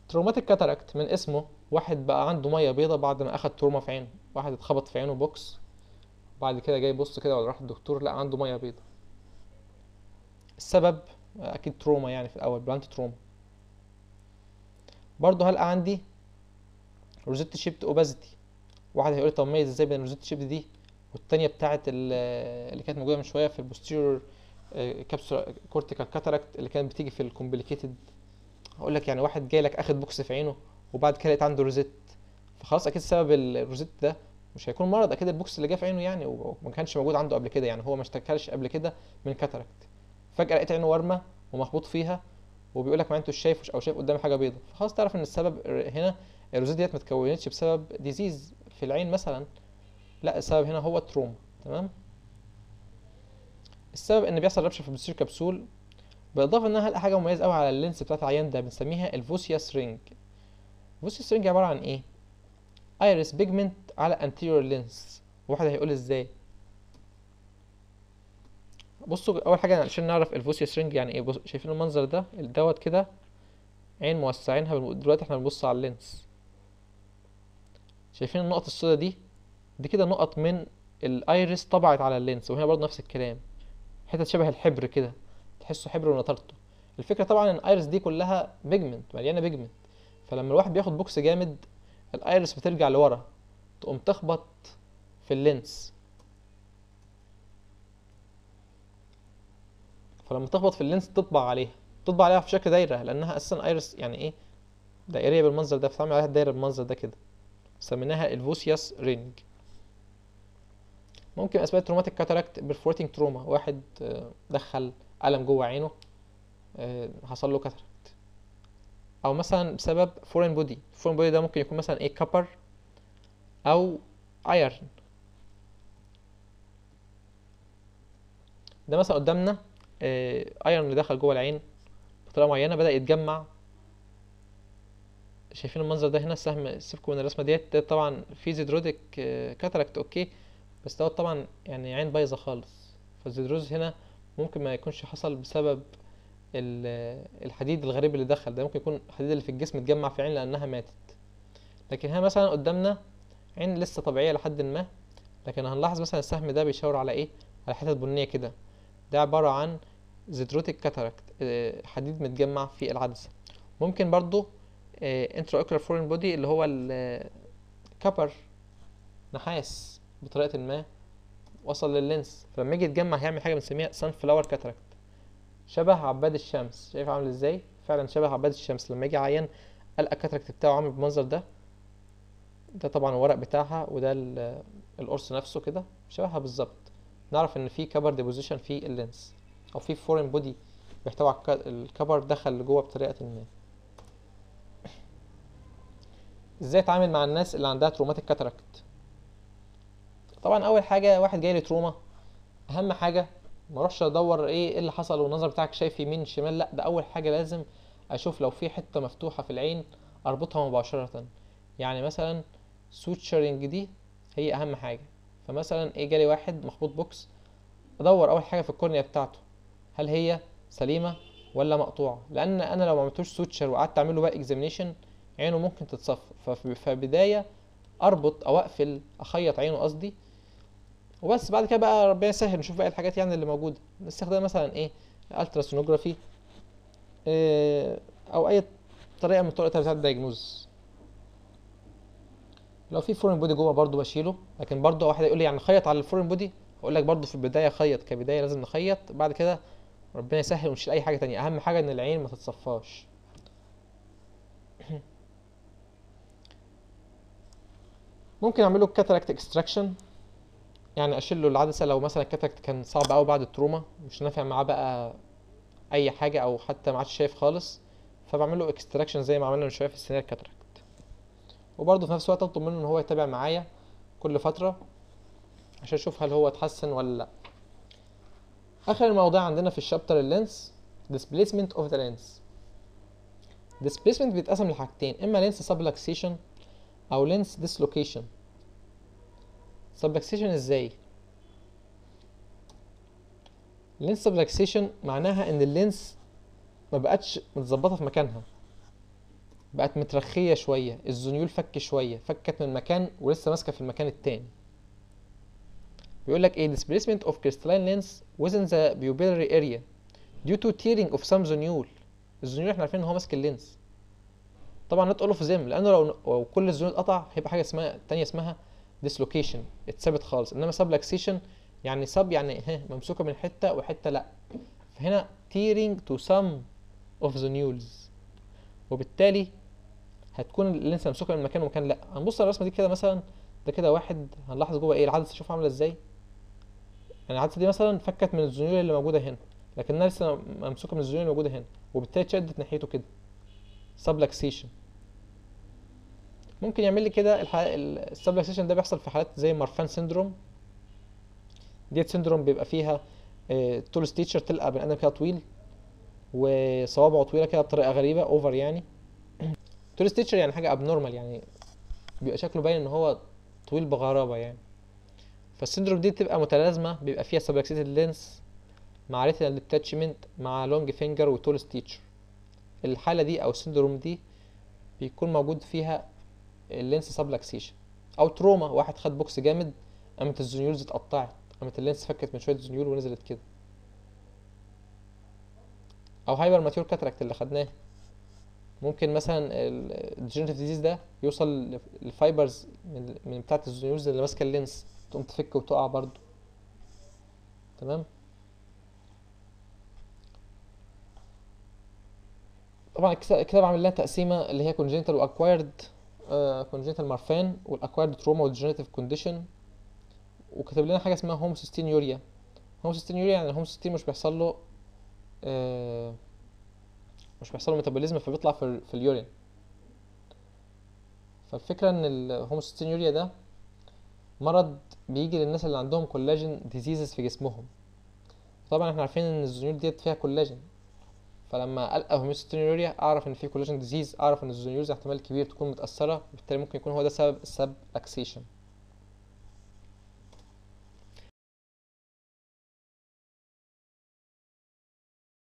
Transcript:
تروماتيك كاتاراكت من اسمه واحد بقى عنده ميه بيضة بعد ما اخد تروما في عينه واحد اتخبط في عينه بوكس بعد كده جاي يبص كده ولا راح الدكتور لا عنده ميه بيضة السبب اكيد تروما يعني في الاول بلانت تروما برضه هلقى عندي روزيت شيبت اوبازيتي واحد هيقول لي طب ميز ازاي بين الروزيت شيبت دي والتانية بتاعت ال- اللي كانت موجودة من شوية في البوستيرور كابسول كورتيكال كاتاراكت اللي كانت بتيجي في الكومبليكيتد هقول لك يعني واحد جاي لك اخد بوكس في عينه وبعد كده لقيت عنده روزيت فخلاص اكيد سبب الروزيت ده مش هيكون مرض اكيد البوكس اللي جه في عينه يعني وما كانش موجود عنده قبل كده يعني هو ما اشتكالش قبل كده من كاتاراكت فجأة لقيت عينه ورمة ومخبوط فيها وبيقول لك ما انتش شايف او شايف قدامي حاجه بيضة فخلاص تعرف ان السبب هنا الروزيت ديت ما اتكونتش بسبب ديزيز في العين مثلا لا السبب هنا هو التروما تمام السبب ان بيحصل ربشه في البوستير كبسول بالاضافه انها هلقى حاجه مميزه قوي على اللينس بتاعت العيان ده بنسميها الفوسياس رينج الفوسياس رينج عباره عن ايه ايرس بيجمنت على انتيريور لينس واحد هيقول ازاي بصوا اول حاجه عشان نعرف الفوسياس رينج يعني ايه بص شايفين المنظر ده دوت كده عين موسعينها بالم- دلوقتي احنا بنبص على اللينس شايفين النقط السوداء دي دي كده نقط من الايرس طبعت على اللينس وهنا برضه نفس الكلام حتت شبه الحبر كده تحسه حبر ونطرته الفكره طبعا ان الايرس دي كلها بيجمنت مليانه بيجمنت فلما الواحد بياخد بوكس جامد الايرس بترجع لورا تقوم تخبط في اللينس فلما تخبط في اللينس تطبع عليها تطبع عليها في شكل دايره لانها اساسا ايرس يعني ايه دائريه بالمنظر ده فتعمل عليها الدايره بالمنظر ده كده سميناها الفوسياس رينج ممكن اسباب تروماتيك كاتاراكت برفورتنج تروما واحد آه، دخل قلم جوه عينه آه، حصل له كاتاراكت او مثلا بسبب فورين بودي فورين بودي ده ممكن يكون مثلا ايه كبر او ايرن ده مثلا قدامنا ايرن اللي دخل جوه العين بطريقه معينه بدا يتجمع شايفين المنظر ده هنا السهم سيبكم من الرسمه ديت ده طبعا في زيدروديك كاتاراكت اوكي بس دوت طبعا يعني عين بايظه خالص فالزيدروز هنا ممكن ما يكونش حصل بسبب ال- الحديد الغريب اللي دخل ده ممكن يكون الحديد اللي في الجسم اتجمع في عين لانها ماتت لكن هنا مثلا قدامنا عين لسه طبيعيه لحد ما لكن هنلاحظ مثلا السهم ده بيشاور على ايه على حتت بنيه كده ده عباره عن زيدروتيك كاتاراكت حديد متجمع في العدسه ممكن برضو انترا اوكولار فورين بودي اللي هو الكبر نحاس بطريقه ما وصل لللينس فلما يجي يتجمع هيعمل حاجه بنسميها سان فلاور كاتاراكت شبه عباد الشمس شايف عامل ازاي فعلا شبه عباد الشمس لما يجي عيان القى الكاتاراكت بتاعه عامل بالمنظر ده ده طبعا الورق بتاعها وده ال- القرص نفسه كده شبهها بالظبط نعرف ان في كبر ديبوزيشن في اللينس او في فورين بودي بيحتوي على الك- الكبر دخل لجوه بطريقه ما ازاي اتعامل مع الناس اللي عندها تروماتيك كاتاراكت طبعا اول حاجه واحد جاي لي تروما اهم حاجه ما اروحش ادور ايه ايه اللي حصل والنظر بتاعك شايف يمين شمال لا ده اول حاجه لازم اشوف لو في حته مفتوحه في العين اربطها مباشره يعني مثلا سوتشرنج دي هي اهم حاجه فمثلا ايه جالي واحد مخبوط بوكس ادور اول حاجه في الكورنيا بتاعته هل هي سليمه ولا مقطوعه لان انا لو ما عملتوش سوتشر وقعدت اعمل له بقى اكزامينيشن عينه ممكن تتصفى ففي- فبدايه اربط او اقفل اخيط عينه قصدي وبس بعد كده بقى ربنا يسهل نشوف باقي الحاجات يعني اللي موجوده نستخدم مثلا ايه التراسونوجرافي إيه او اي طريقه من الطرق بتاعه الدايجنوز لو في فورين بودي جوه برضو بشيله لكن برضو واحد يقول لي يعني خيط على الفورين بودي اقول لك برضو في البدايه خيط كبدايه لازم نخيط بعد كده ربنا يسهل ونشيل اي حاجه تانية اهم حاجه ان العين ما تتصفاش ممكن اعمل له كاتاراكت اكستراكشن يعني اشيل له العدسه لو مثلا الكاتاراكت كان صعب قوي بعد التروما مش نافع معاه بقى اي حاجه او حتى ما عادش شايف خالص فبعمل له اكستراكشن زي ما عملنا من شويه في السينير كاتاراكت وبرضه في نفس الوقت اطلب منه ان هو يتابع معايا كل فتره عشان اشوف هل هو اتحسن ولا لا اخر المواضيع عندنا في الشابتر اللينس displacement of the lens displacement بيتقسم لحاجتين اما lens subluxation او lens dislocation subluxation ازاي lens subluxation معناها ان اللينس ما بقتش متظبطه في مكانها بقت مترخية شوية الزنيول فك شوية فكت من مكان ولسه ماسكة في المكان التاني بيقول لك ايه displacement of crystalline lens within the pupillary area due to tearing of some zonule الزنيول احنا عارفين ان هو ماسك اللينس طبعا not all of them لانه لو لو كل الزنيول اتقطع هيبقى حاجه اسمها تانية اسمها dislocation اتثبت خالص انما subluxation يعني sub يعني ها ممسوكه من حته وحته لا فهنا tearing to some of the nodules وبالتالي هتكون اللينس ممسوكه من مكان ومكان لا هنبص على الرسمه دي كده مثلا ده كده واحد هنلاحظ جوه ايه العدسه شوف عامله ازاي يعني العدسه دي مثلا فكت من الزنيول اللي موجوده هنا لكنها لسه ممسوكه من الزنيول اللي موجوده هنا وبالتالي اتشدت ناحيته كده subluxation ممكن يعمل لي كده السبلكسيشن ده بيحصل في حالات زي مارفان سيندروم ديت سيندروم بيبقى فيها طول ستيتشر تلقى بني ادم كده طويل وصوابعه طويله كده بطريقه غريبه اوفر يعني طول ستيتشر يعني حاجه ابنورمال يعني بيبقى شكله باين ان هو طويل بغرابه يعني فالسيندروم دي بتبقى متلازمه بيبقى فيها سبلكسيتد لينس مع ريتينال ديتاتشمنت مع لونج فينجر وتول ستيتشر الحاله دي او السيندروم دي بيكون موجود فيها اللينس سبلكسيشن او تروما واحد خد بوكس جامد قامت الزنيولز اتقطعت قامت اللينس فكت من شويه زنيول ونزلت كده او هايبر ماتيور كاتراكت اللي خدناه ممكن مثلا الديجنريتيف ديزيز ده يوصل للفايبرز من من بتاعه الزنيولز اللي ماسكه اللينس تقوم تفك وتقع برضو تمام طبعا كده بعمل لها تقسيمه اللي هي congenital واكوايرد congenital مارفان والاكوايرد تروما والديجنريتيف كونديشن وكتب لنا حاجه اسمها هوموسيستينيوريا هوموسيستينيوريا يعني الهوموسيستين مش بيحصل له آه مش بيحصل له ميتابوليزم فبيطلع في, في اليورين فالفكره ان الهوموسيستينيوريا ده مرض بيجي للناس اللي عندهم كولاجين ديزيزز في جسمهم طبعا احنا عارفين ان الزنيول ديت فيها كولاجين فلما القى هوموسيستينيوريا اعرف ان في كولاجين ديزيز اعرف ان الزنيولز احتمال كبير تكون متاثره وبالتالي ممكن يكون هو ده سبب السب اكسيشن